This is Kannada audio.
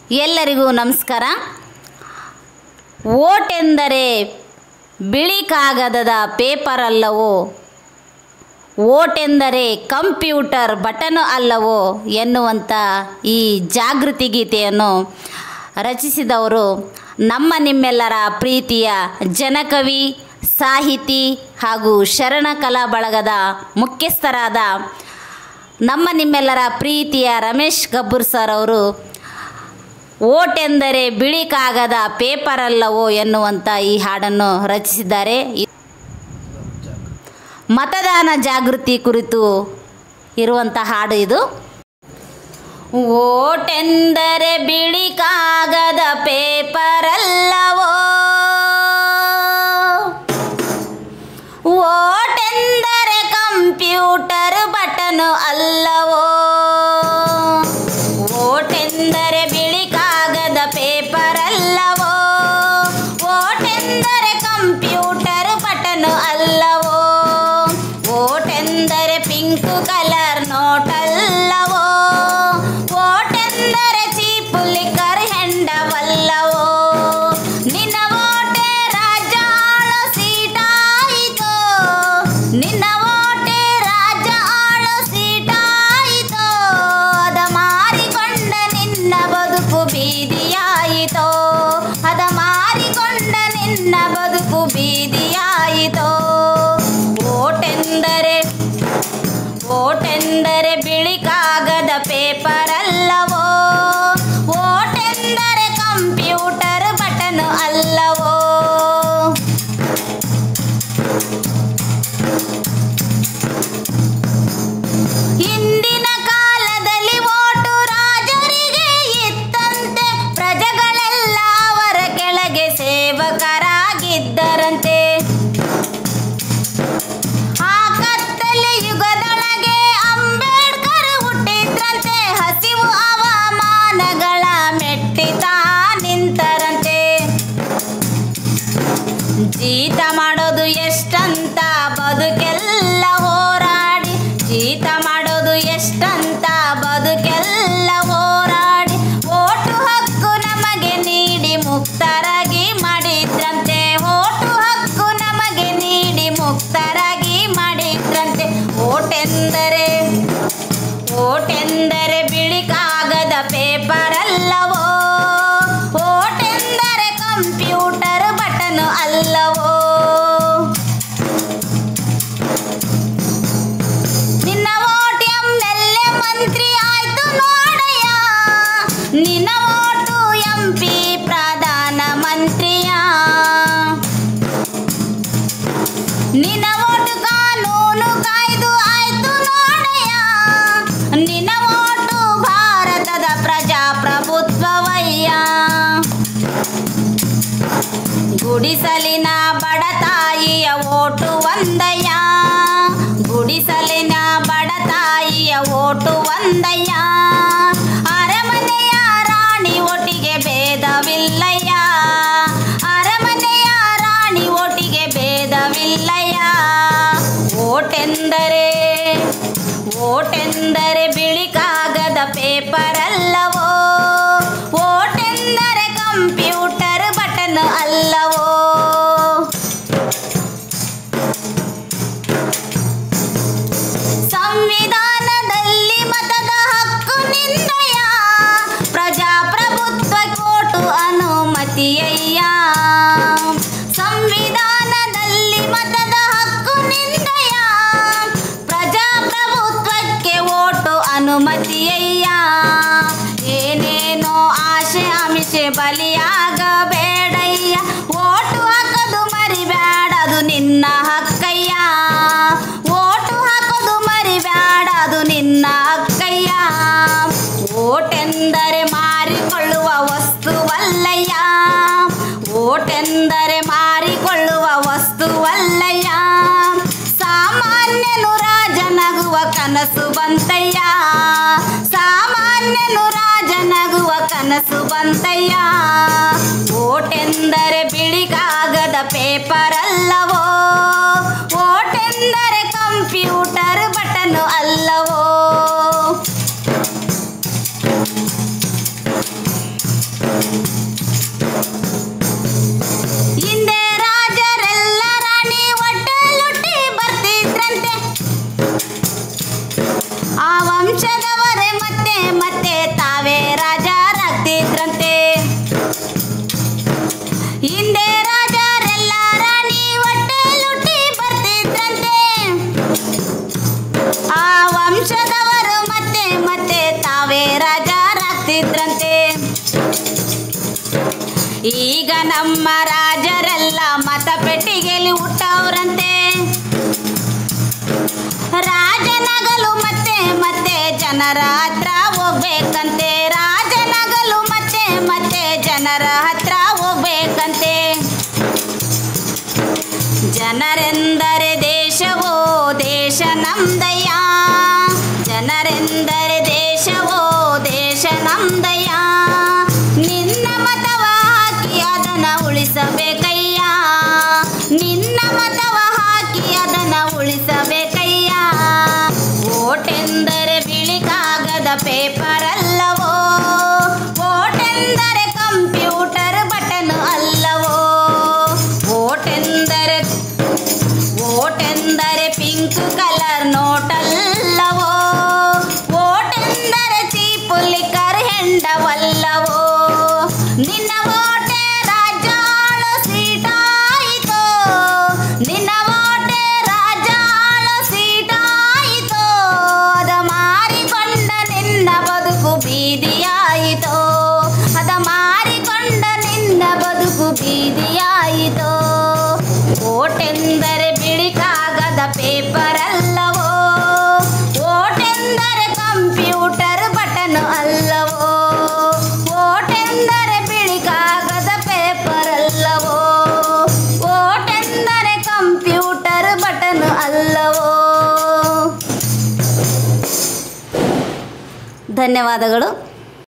ಎಲ್ಲರಿಗೂ ನಮಸ್ಕಾರ ಓಟ್ ಎಂದರೆ ಬಿಳಿ ಕಾಗದದ ಪೇಪರ್ ಅಲ್ಲವೋ ಓಟ್ ಎಂದರೆ ಕಂಪ್ಯೂಟರ್ ಬಟನ್ ಅಲ್ಲವೋ ಎನ್ನುವಂಥ ಈ ಜಾಗೃತಿ ಗೀತೆಯನ್ನು ರಚಿಸಿದವರು ನಮ್ಮ ನಿಮ್ಮೆಲ್ಲರ ಪ್ರೀತಿಯ ಜನಕವಿ ಸಾಹಿತಿ ಹಾಗೂ ಶರಣ ಕಲಾ ಬಳಗದ ಮುಖ್ಯಸ್ಥರಾದ ನಮ್ಮ ನಿಮ್ಮೆಲ್ಲರ ಪ್ರೀತಿಯ ರಮೇಶ್ ಗಬ್ಬೂರ್ ಸರ್ ಅವರು ಓಟ್ ಎಂದರೆ ಬಿಳಿ ಕಾಗದ ಪೇಪರ್ ಅಲ್ಲವೋ ಎನ್ನುವಂಥ ಈ ಹಾಡನ್ನು ರಚಿಸಿದ್ದಾರೆ ಇ- ಮತದಾನ ಜಾಗೃತಿ ಕುರಿತು ಇರುವಂಥ ಹಾಡು ಇದು ಓಟ್ ಎಂದರೆ ಬಿಳಿ ಕಾಗದ ಪೇಪರ್ ಅಲ್ಲವೋ ಓಟ್ ಎಂದರೆ ಕಂಪ್ಯೂಟರ್ ಬಟನ್ ಅಲ್ಲವೋ ಓಟ್ ಎಂದರೆ ಬಿಳಿ ಕಾಗದ ಪೇಪರ್ ಅಲ್ಲವೋ ಓಟ್ ಎಂದರೆ ಕಂಪ್ಯೂಟರ್ ಬಟನ್ ಅಲ್ಲವೋ ಓಟ್ ಎಂದರೆ ಪಿಂಕ್ ಕಲರ್ ನೋಟ್ ಅಲ್ಲವೋ ಓಟ್ ಎಂದರೆ ಚೀಪು ಲಿಕ್ಕರ್ ಹೆಂಡವಲ್ಲವೋ ನಿನ್ನ ಓಟೆ ರಾಜ ಆಳೋ ಸೀಟಾಯಿತೋ ನಿನ್ನ ಓಟೆ ರಾಜ ಆಳೋ ಸೀಟಾಯಿತೋ ಅದ ಮಾರಿಕೊಂಡ ನಿನ್ನ ಬದುಕು ಬೀದಿಯಾಯಿತೋ ಅದ ಮಾರಿಕೊಂಡ ನಿನ್ನ ಬದುಕು ಬೀದಿಯಾಯಿತೋ ಓಟೆಂದರೆ ಓಟೆಂದರೆ ಬಿಳಿ ಕಾಗದ ಪೇಪರ್ ಅಲ್ಲವೋ ಓಟೆಂದರೆ ಕಂಪ್ಯೂಟರ್ ಬಟನ್ ಅಲ್ಲವೋ ಹಿಂದಿನ ಕಾಲದಲ್ಲಿ ಓಟು ರಾಜರಿಗೆ ಇತ್ತಂತೆ ಪ್ರಜೆಗಳೆಲ್ಲ ಅವರ ಕೆಳಗೆ ಸೇವಕರಾಗಿದ್ದರಂತೆ ಆ ಕತ್ತಲೆ ಯುಗದೊಳಗೆ ಅಂಬೇಡ್ಕರ್ ಹುಟ್ಟಿದ್ರಂತೆ ಹಸಿವು ಅವಮಾನಗಳ ಮೆಟ್ಟಿತಾ ನಿಂತರಂತೆ ಜೀತ ಮಾಡೋದು ಎಷ್ಟಂತ ಬದುಕೆಲ್ಲ ಹೋರಾಡಿ ಜೀತ ಮಾಡೋದು ಎಷ್ಟಂತ ಬದುಕೆಲ್ಲ ಹೋರಾಡಿ ಓಟು ಹಕ್ಕು ನಮಗೆ ನೀಡಿ ಮುಕ್ತರಾಗಿ ಮಾಡಿದ್ರಂತೆ ಓಟು ಹಕ್ಕು ನಮಗೆ ನೀಡಿ ಮುಕ್ತರಾಗಿ ಮಾಡಿದ್ರಂತೆ ಓಟೆಂದರೆ ಓಟೆಂದರೆ ಬಿಳಿ ಕಾಗದ ಪೇಪರ್ ಅಲ್ಲವೋ ಓಟೆಂದರೆ ಕಂಪ್ಯೂಟರ್ ಬಟನ್ ಅಲ್ಲವೋ ನಿನ್ನ ಓಟ್ ಎಂ ಎಲ್ ಎ ಮಂತ್ರಿ ಆಯ್ತು ನೋಡಯ್ಯ ನಿನ್ನ ಓಟು ಎಂ ಪಿ ಪ್ರಧಾನ ಮಂತ್ರಿಯ ನಿನ್ನ ಓಟು ಕಾನೂನು ಕಾಯ್ದು ಆಯ್ತು ನೋಡಯ್ಯ ನಿನ್ನ ಓಟು ಭಾರತದ ಪ್ರಜಾಪ್ರಭುತ್ವವಯ್ಯ ಗುಡಿಸಲಿನ ಬಡತಾಯಿಯ ಓಟು ಒಂದಯ್ಯ ಗುಡಿಸಲಿನ ಬಡತಾಯಿಯ ಓಟು ಒಂದಯ್ಯ ಅರಮನೆಯ ರಾಣಿ ಒಟ್ಟಿಗೆ ಭೇದವಿಲ್ಲಯ್ಯ ಅರಮನೆಯ ರಾಣಿ ಒಟ್ಟಿಗೆ ಭೇದವಿಲ್ಲಯ್ಯ ಓಟೆಂದರೆ ಓಟೆಂದರೆ ಬಿಳಿ ಕಾಗದ ಪೇಪರ್ ಅಲ್ಲವೋ ಓಟೆಂದರೆ ಕಂಪ್ಯೂಟರ್ ಬಟನ್ ಅಲ್ಲವೋ ಸಂವಿಧಾನದಲ್ಲಿ ಮತದ ಹಕ್ಕು ನಿಂದಯ ಪ್ರಜಾಪ್ರಭುತ್ವ ಕೋಟು ಅನುಮತಿಯಯ್ಯ ಸಂವಿಧಾನದಲ್ಲಿ ಮತದ ಹಕ್ಕು ನಿಂದಯ ಪ್ರಜಾಪ್ರಭುತ್ವಕ್ಕೆ ಓಟು ಅನುಮತಿಯಯ್ಯ ಏನೇನೋ ಆಶೆ ಆಮಿಷೆ ಬಲಿಯಾಗಬೇಡಯ್ಯ ಓಟು ಹಾಕೋದು ಮರಿಬೇಡದು ನಿನ್ನ ಹಕ್ಕಯ್ಯ ಓಟು ಹಾಕೋದು ಮರಿಬೇಡದು ನಿನ್ನ ಹಕ್ಕಯ್ಯ ಓಟೆಂದರೆ ಮಾರಿಕೊಳ್ಳುವ ವಸ್ತುವಲ್ಲಯ್ಯ ಓಟೆಂದರೆ ಮಾರಿಕೊಳ್ಳುವ ವಸ್ತುವಲ್ಲಯ್ಯ ಸಾಮಾನ್ಯನು ರಾಜನಗುವ ಕನಸು ಬಂತಯ್ಯ ಸಾಮಾನ್ಯನು ರಾಜನಗುವ ಕನಸು ಬಂತಯ್ಯ ಓಟೆಂದರೆ ಬಿಳಿ ಕಾಗದ ಪೇಪರ್ ಅಲ್ಲವೋ ಓಟೆಂದರೆ ಕಂಪ್ಯೂಟರ್ ಬಟನ್ ಅಲ್ಲವೋ ಮಾಡ್ತಿದ್ರಂತೆ ಈಗ ನಮ್ಮ ರಾಜರೆಲ್ಲ ಮತಪೆಟ್ಟಿಗೆಯಲ್ಲಿ ಹುಟ್ಟವ್ರಂತೆ ರಾಜನಗಲು ಮತ್ತೆ ಮತ್ತೆ ಜನರ ಹತ್ರ ಹೋಗ್ಬೇಕಂತೆ ರಾಜನಗಲು ಮತ್ತೆ ಮತ್ತೆ ಜನರ ಹತ್ರ ಹೋಗ್ಬೇಕಂತೆ ಜನರೆಂದರೆ ದೇಶವೋ ದೇಶ ನಮ್ದಯ್ಯ ಜನರೆಂದರೆ ದೇಶವೋ ದೇಶ ನಮ್ದಯ್ಯ ನಿನ್ನ ಮತವ ಹಾಕಿ ಅದನ್ನ ಉಳಿಸಬೇಕಯ್ಯ ನಿನ್ನ ಮತವ ಹಾಕಿ ಅದನ್ನ ಉಳಿಸಬೇಕಯ್ಯ ಓಟೆಂದರೆ ಬಿಳಿ ಕಾಗದ ಪೇಪರ್ ಅಲ್ಲವೋ ಓಟೆಂದರೆ ಕಂಪ್ಯೂಟರ್ ಬಟನ್ ಅಲ್ಲವೋ ಓಟೆಂದರೆ ಓಟೆಂದರೆ ಪಿಂಕ್ ಕಲರ್ ನೋಟಲ್ಲವೋ ಓಟೆಂದರೆ ಚೀಪು ಲಿಕ್ಕರ್ ಹೆಂಡವಲ್ಲವೋ ನಿನ್ನ ಓಟೆ ರಾಜಾಳ ಸೀಟಾಯಿತೋ ನಿನ್ನ ಓಟೆ ರಾಜಾಳ ಸೀಟಾಯಿತೋ ಅದ ಮಾರಿಕೊಂಡ ನಿನ್ನ ಬದುಕು ಬೀದಿಯಾಯಿತೋ ಅದ ಮಾರಿಕೊಂಡ ನಿನ್ನ ಬದುಕು ಬೀದಿಯಾಯಿತೋ ಓಟೆಂದರೆ ಬಿಳಿ ಕಾಗದ ಪೇಪರ್ ಅಲ್ಲವೋ ಓಟೆಂದರೆ ಕಂಪ್ಯೂಟರ್ ಬಟನ್ ಅಲ್ಲವೋ ಓಟೆಂದರೆ ಬಿಳಿ ಕಾಗದ ಪೇಪರ್ ಅಲ್ಲವೋ ಓಟೆಂದರೆ ಕಂಪ್ಯೂಟರ್ ಬಟನ್ ಅಲ್ಲವೋ ಧನ್ಯವಾದಗಳು